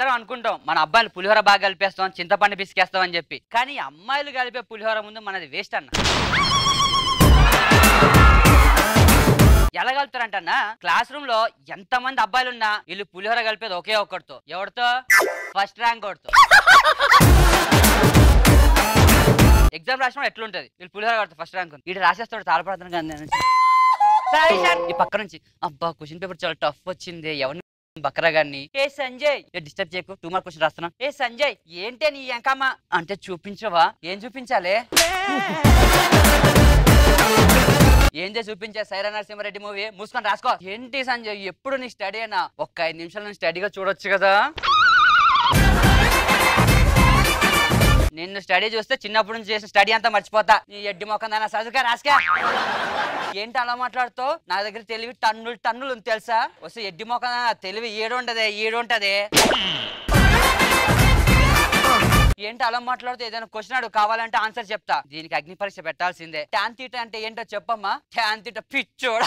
అందరం అనుకుంటాం మన అబ్బాయిలు పులిహోర బాగా కలిపేస్తాం చింతపండు పిసికేస్తాం అని చెప్పి కానీ అమ్మాయిలు కలిపే పులిహోర ముందు మనది వేస్ట్ అన్న ఎలా కలుపుతారంటన్నా క్లాస్ రూమ్ లో ఎంత మంది అబ్బాయిలు ఉన్నా వీళ్ళు పులిహోర కలిపేది ఒకే ఒక్కడితో ఎవరితో ఫస్ట్ ర్యాంక్ ఒకటితో ఎగ్జామ్ రాసిన ఎట్లుంటది వీళ్ళు పులిహోర కడతారు ఫస్ట్ ర్యాంక్ ఇటు రాసేస్తాడు తాళపడుతున్నాను కానీ నేను. సాయి సార్. ఈ పక్క నుంచి అబ్బా క్వశ్చన్ పేపర్ చాలా టఫ్ వచ్చింది ఎవరిని బక్రా గారిని ఏ సంజయ్ డిస్టర్బ్ చేయకు టూ మార్క్ క్వశ్చన్ రాస్తున్నా ఏ సంజయ్ ఏంటే నీ ఎంకమ్మ అంటే చూపించవా ఏం చూపించాలి ఏందే చూపించే సైరా నరసింహారెడ్డి మూవీ మూసుకొని రాసుకో ఏంటి సంజయ్ ఎప్పుడు నీ స్టడీ అయినా ఒక్క ఐదు నిమిషాలు నేను స్టడీగా చూడొచ్చు కదా నిన్ను స్టడీ చూస్తే చిన్నప్పటి నుంచి చేసిన స్టడీ అంతా మర్చిపోతా నీ ఎడ్డి మొక్కం దానా చదువుగా రాసుకా ఏంటి అలా మాట్లాడుతావు నా దగ్గర తెలివి టన్నులు టన్నులు ఉంది తెలుసా వస్తే ఎడ్డి మొక్కం దానా తెలివి ఏడుంటదే ఏడుంటదే ఏంటి అలా మాట్లాడుతూ ఏదైనా క్వశ్చన్ అడుగు కావాలంటే ఆన్సర్ చెప్తా దీనికి అగ్ని పరీక్ష పెట్టాల్సిందే ట్యాన్ తీట అంటే ఏంటో చెప్పమ్మా ట్యాన్ తీట పిచ్చోడ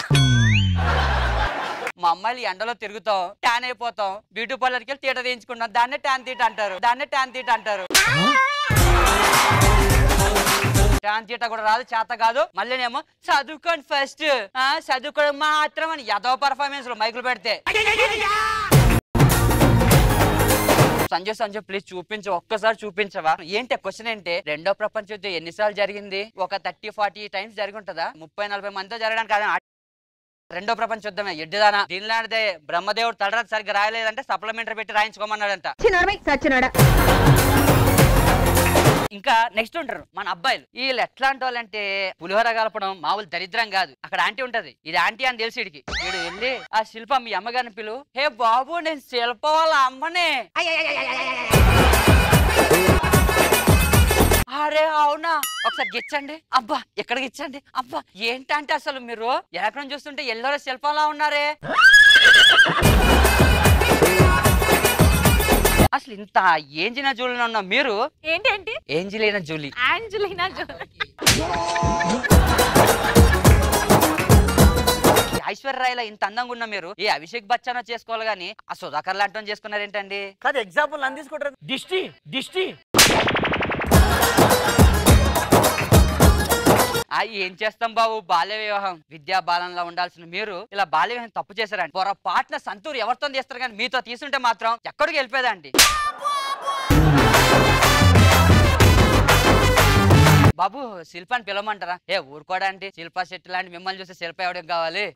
మా అమ్మాయిలు ఎండలో తిరుగుతాం ట్యాన్ అయిపోతాం బ్యూటీ పార్లర్కి వెళ్ళి తీట తీయించుకుంటాం దాన్నే ట్యాన్ తీట అంటారు దాన్నే ట్యాన్ తీట అంటారు ట్యాన్ తీట కూడా రాదు చేత కాదు మళ్ళీనేమో చదువుకోండి ఫస్ట్ చదువుకోవడం మాత్రం అని యదవ పర్ఫార్మెన్స్ లో మైకులు పెడితే సంజయ్ సంజయ్ ప్లీజ్ చూపించు ఒక్కసారి చూపించవా ఏంటి క్వశ్చన్ ఏంటి రెండో ప్రపంచ యుద్ధం ఎన్నిసార్లు జరిగింది ఒక థర్టీ ఫార్టీ టైమ్స్ జరిగి ఉంటుందా ముప్పై నలభై మందితో జరగడానికి కాదు రెండో ప్రపంచ యుద్ధమే ఎడ్డిదానా దీనిలాంటిదే బ్రహ్మదేవుడు తలరాత సరిగ్గా రాయలేదంటే సప్లిమెంటరీ పెట్టి రాయించుకోమన్నాడంట సచ్చినోడా ఇంకా నెక్స్ట్ ఉంటారు మన అబ్బాయిలు వీళ్ళు ఎట్లాంటి వాళ్ళంటే పులిహోర కలపడం మామూలు దరిద్రం కాదు అక్కడ ఆంటీ ఉంటది ఇది ఆంటీ అని తెలిసి వీడికి వీడు వెళ్ళి ఆ శిల్ప మీ అమ్మగారిని పిలు హే బాబు నేను శిల్ప వాళ్ళ అమ్మనే అరే అవునా ఒకసారి గిచ్చండి అబ్బా ఎక్కడ గిచ్చండి అబ్బా ఏంటంటే అసలు మీరు ఎక్కడ చూస్తుంటే ఎల్లోరా శిల్పంలా ఉన్నారే అసలు ఇంత ఏంజినా జూలిన ఉన్న మీరు ఏంటేంటి ఏంజిలీనా జూలీ ఆంజలినా జోలీ ఈ ఐశ్వర్యరాయల ఇంత అందంగా ఉన్న మీరు ఈ అభిషేక్ బచ్చన్ చేసుకోవాలి గానీ ఆ సుధాకర్ లాంటి చేసుకున్నారేంటండి కాదు ఎగ్జాంపుల్ నన్ను తీసుకుంటారు దిష్టి దిష్టి ఆ ఏం చేస్తాం బాబు బాల్య వివాహం విద్యా బాలంలో ఉండాల్సిన మీరు ఇలా బాల్య వివాహం తప్పు చేశారండి పొరపాటున సంతూరు ఎవరితో తీస్తారు కానీ మీతో తీసుంటే మాత్రం ఎక్కడికి వెళ్ళిపోయేదండి బాబు శిల్పాన్ని పిలవమంటారా ఏ ఊరుకోడా అంటే శిల్పా శెట్టి లాంటి మిమ్మల్ని చూస్తే శిల్ప ఎవరికి కావాలి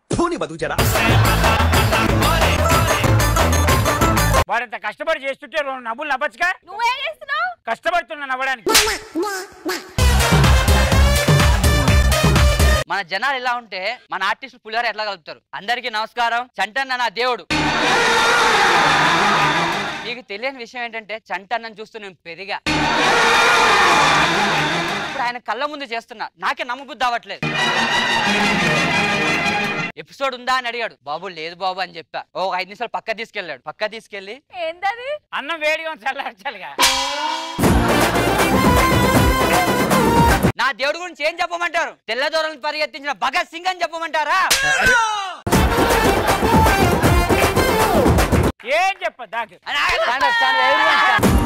వాడంత కష్టపడి చేస్తుంటే రెండు నవ్వులు నవ్వచ్చుగా నువ్వేం చేస్తున్నావు కష్టపడుతున్నా నవ్వడానికి మన జనాలు ఎలా ఉంటే మన ఆర్టిస్ట్ పులిహోర ఎట్లా కలుపుతారు అందరికీ నమస్కారం చంటన్న నా దేవుడు మీకు తెలియని విషయం ఏంటంటే చంటన్నను చూస్తూ నేను పెరిగా ఇప్పుడు ఆయన కళ్ళ ముందు చేస్తున్నా నాకే నమ్మబుద్ధి అవ్వట్లేదు ఎపిసోడ్ ఉందా అని అడిగాడు బాబు లేదు బాబు అని చెప్పా ఓ ఐదు నిమిషాలు పక్క తీసుకెళ్ళాడు పక్క తీసుకెళ్ళి ఏంటది అన్నం వేడిగా ఉంది చల్లార్చాలిగా నా దేవుడి గురించి ఏం చెప్పమంటారు తెల్లదొరలను పరిగెత్తించిన భగత్ సింగ్ అని చెప్పమంటారా ఏం చెప్ప దాకా అని ఆగండి. Stand up, stand up, everyone stand up.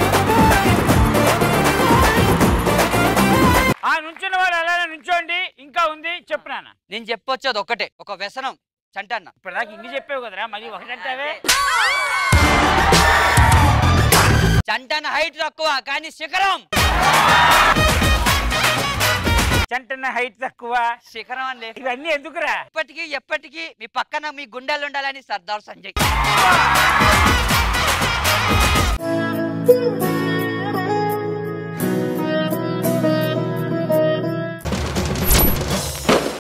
ఆ నుంచున్న వాళ్ళు అలానే నుంచోండి ఇంకా ఉంది చెప్పు నాన్న నేను చెప్పొచ్చేది ఒక్కటే ఒక వ్యసనం చంటన్న ఇప్పటిదాకా ఇన్ని చెప్పావు కదరా మళ్ళీ ఒకటంటావే చంటన్న హైట్ తక్కువ కానీ శిఖరం చంటన్న హైట్ తక్కువ శిఖరం అని లేదు ఇవన్నీ ఎందుకురా ఇప్పటికీ ఎప్పటికీ మీ పక్కన మీ గుండెలు ఉండాలని సర్దార్ సంజయ్